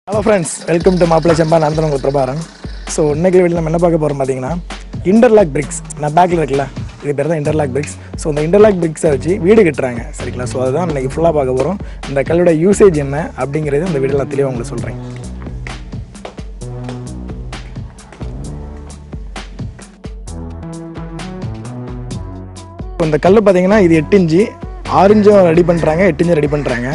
hello friends welcome to மாப்பிள செம்பா நான் தான் உங்கள் பிரபாரன் ஸோ இன்னைக்கு வீட்டில் நம்ம என்ன பார்க்க போகிறோம் பார்த்தீங்கன்னா இன்டர்லாக் பிரிக்ஸ் நான் பேக்கில் இருக்குல்ல இது பேர் தான் இன்டர்லாக் பிரிக்ஸ் ஸோ இந்த இன்டர்லாக் பிரிக்ஸை வச்சு வீடு கட்டுறாங்க சரிங்களா ஸோ அதுதான் இன்னைக்கு ஃபுல்லாக பார்க்க போகிறோம் இந்த கல்லோட யூசேஜ் என்ன அப்படிங்கிறது இந்த வீடியோவில் தெளிவாக உங்களுக்கு சொல்கிறேன் இப்போ இந்த கல் பார்த்தீங்கன்னா இது எட்டு இன்ச்சு ஆறு இன்ச்சும் ரெடி பண்ணுறாங்க எட்டு இன்ச்சும் ரெடி பண்ணுறாங்க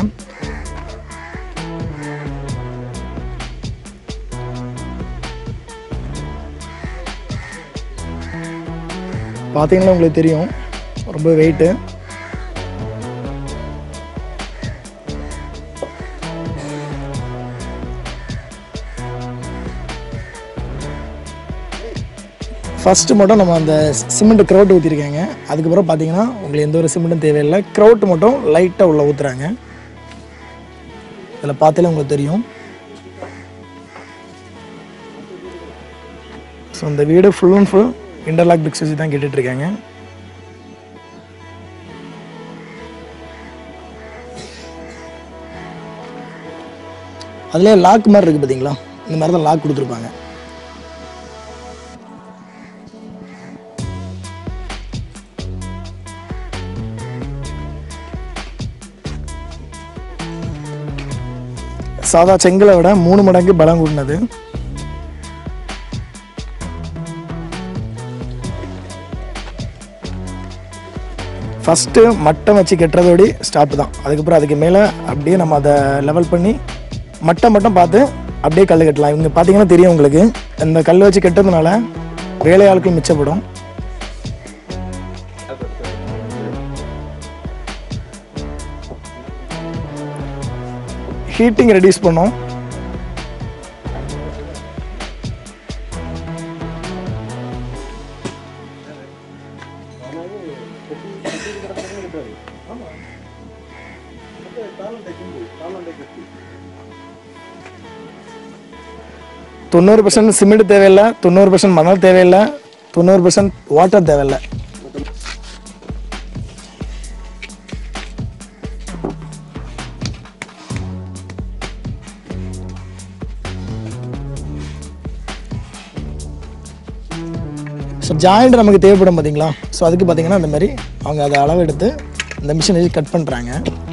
பார்த்தீங்கன்னா உங்களுக்கு தெரியும் ரொம்ப வெயிட்டு ஃபஸ்ட்டு மட்டும் நம்ம அந்த சிமெண்ட் க்ரௌட் ஊற்றிருக்காங்க அதுக்கப்புறம் பார்த்தீங்கன்னா உங்களுக்கு எந்த ஒரு சிமெண்ட்டும் தேவையில்லை க்ரௌட் மட்டும் லைட்டாக உள்ள ஊற்றுறாங்க இதில் பார்த்தாலே உங்களுக்கு தெரியும் ஸோ இந்த வீடு full and full interlock bricks வச்சு தான் கேட்டுட்டு இருக்காங்க அதுலேயே லாக் மாதிரி இருக்குது பார்த்தீங்களா இந்த மாதிரி தான் லாக் கொடுத்துருப்பாங்க சாதா செங்கலை விட மூணு மடங்கு பலம் கூடினது ஃபஸ்ட்டு மட்டம் வச்சு கட்டுறதோடி ஸ்டாப் தான் அதுக்கப்புறம் அதுக்கு மேலே அப்படியே நம்ம அதை லெவல் பண்ணி மட்டம் மட்டும் பார்த்து அப்படியே கல் கட்டலாம் இவங்க பார்த்தீங்கன்னா தெரியும் உங்களுக்கு இந்த கல் வச்சு கட்டுறதுனால வேலையாட்கள் மிச்சப்படும் ஹீட்டிங் ரெடியூஸ் பண்ணும் தொண்ணூறு பர்சன்ட் சிமெண்ட் தேவையில்லை தொண்ணூறு பர்சன்ட் மணல் தேவையில்லை தொண்ணூறு பர்சன்ட் வாட்டர் தேவையில்லை ஸோ ஜாயிண்ட் நமக்கு தேவைப்படும் பார்த்தீங்களா ஸோ அதுக்கு பார்த்தீங்கன்னா இந்த மாதிரி அவங்க அதை அளவு எடுத்து இந்த மிஷின் வச்சு கட் பண்ணுறாங்க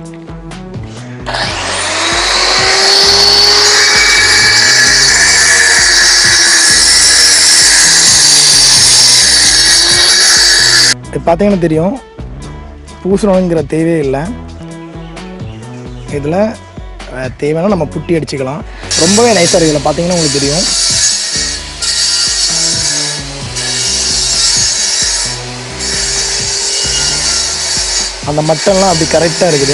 இது பார்த்தீங்கன்னா தெரியும் பூசணுங்கிற தேவையே இல்லை இதில் அஹ், தேவைன்னா நம்ம புட்டி அடிச்சுக்கலாம் ரொம்பவே நைஸாக இருக்குது இதில் பார்த்தீங்கன்னா உங்களுக்கு தெரியும் அந்த மட்டம்லாம் அப்படி கரெக்டாக இருக்குது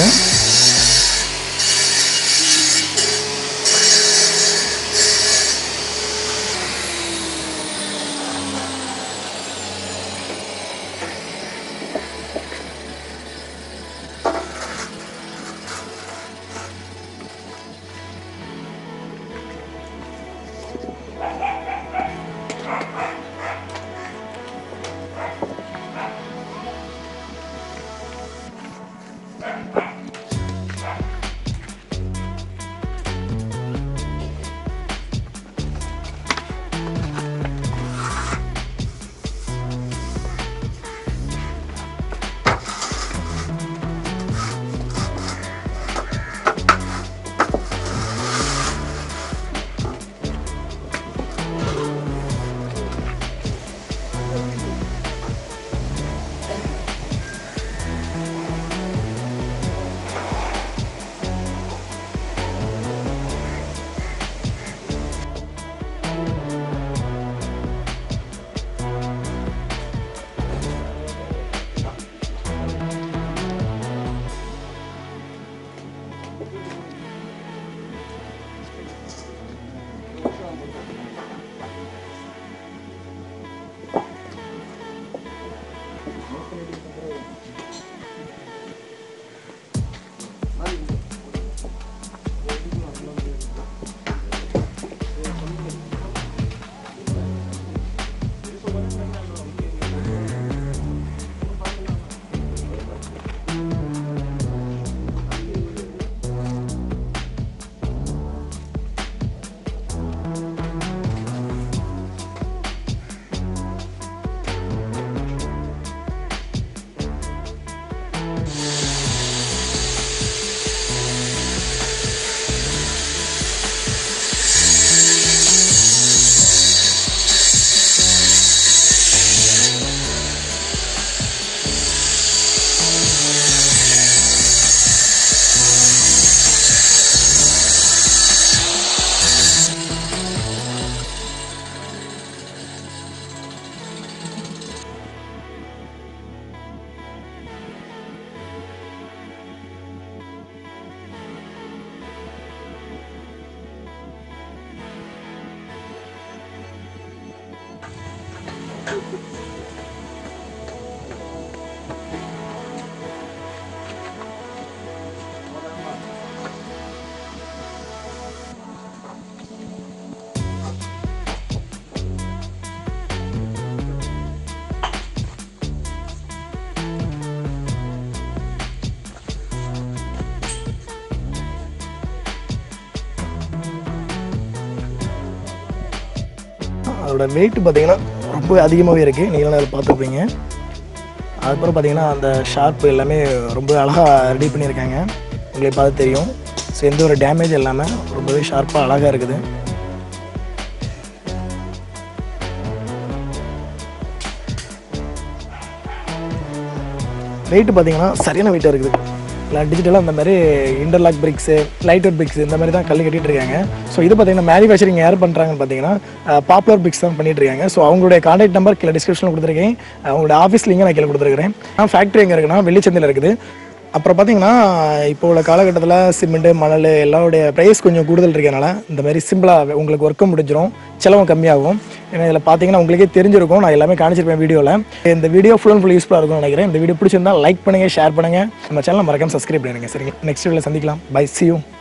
அதோட வெயிட் பார்த்தீங்கன்னா ரொம்ப அதிகமாகவே இருக்குது நீங்களும் அதில் பார்த்துருப்பீங்க அதுக்கப்புறம் பார்த்தீங்கன்னா அந்த ஷார்ப் எல்லாமே ரொம்ப அழகாக ரெடி பண்ணியிருக்காங்க உங்களுக்கு பார்த்து தெரியும் ஸோ எந்த ஒரு டேமேஜ் இல்லாமல் ரொம்பவே ஷார்ப்பாக அழகாக இருக்குது வெயிட் பார்த்தீங்கன்னா சரியான வெயிட்டாக இருக்குது இல்லை டிஜிட்டலாக இந்த மாதிரி interlock bricks light weight bricks இந்த மாதிரி தான் கல் கட்டிட்டு இருக்காங்க ஸோ இது பார்த்தீங்கன்னா மேனுஃபேக்சரிங் யார் பண்ணுறாங்கன்னு பார்த்தீங்கன்னா பாப்புலர் பிரிக்ஸ் தான் பண்ணிட்டு இருக்காங்க ஸோ அவங்களுடைய கான்டாக்ட் நம்பர் கீழே டிஸ்கிரிப்ஷனில் கொடுத்துருக்கேன் அவங்களோட ஆஃபீஸ் லிங்கை நான் கீழே கொடுத்துருக்கேன் ஃபேக்ட்ரி எங்கே இருக்குன்னா வெள்ளிச்சந்தையில் இருக்குது அப்புறம் பார்த்தீங்கன்னா இப்போ உள்ள காலகட்டத்தில் சிமெண்ட்டு மணல் எல்லாருடைய ப்ரைஸ் கொஞ்சம் கூடுதல் இருக்கனால இந்த மாதிரி சிம்பிளாக உங்களுக்கு ஒர்க்கும் முடிஞ்சிடும் செலவும் கம்மியாகும் ஏன்னா இதில் பார்த்தீங்கன்னா உங்களுக்கே தெரிஞ்சிருக்கும் நான் எல்லாமே காணிச்சிருப்பேன் வீடியோவில் இந்த வீடியோ ஃபுல் அண்ட் ஃபுல் யூஸ்ஃபுல்லாக இருக்கும்னு நினைக்கிறேன் இந்த வீடியோ பிடிச்சிருந்தா லைக் பண்ணுங்கள் ஷேர் பண்ணுங்கள் நம்ம சேனலை மறக்காம சப்ஸ்கிரைப் பண்ணுங்க சரிங்க நெக்ஸ்ட் வீடியோவில் சந்திக்கலாம் பை சி யூ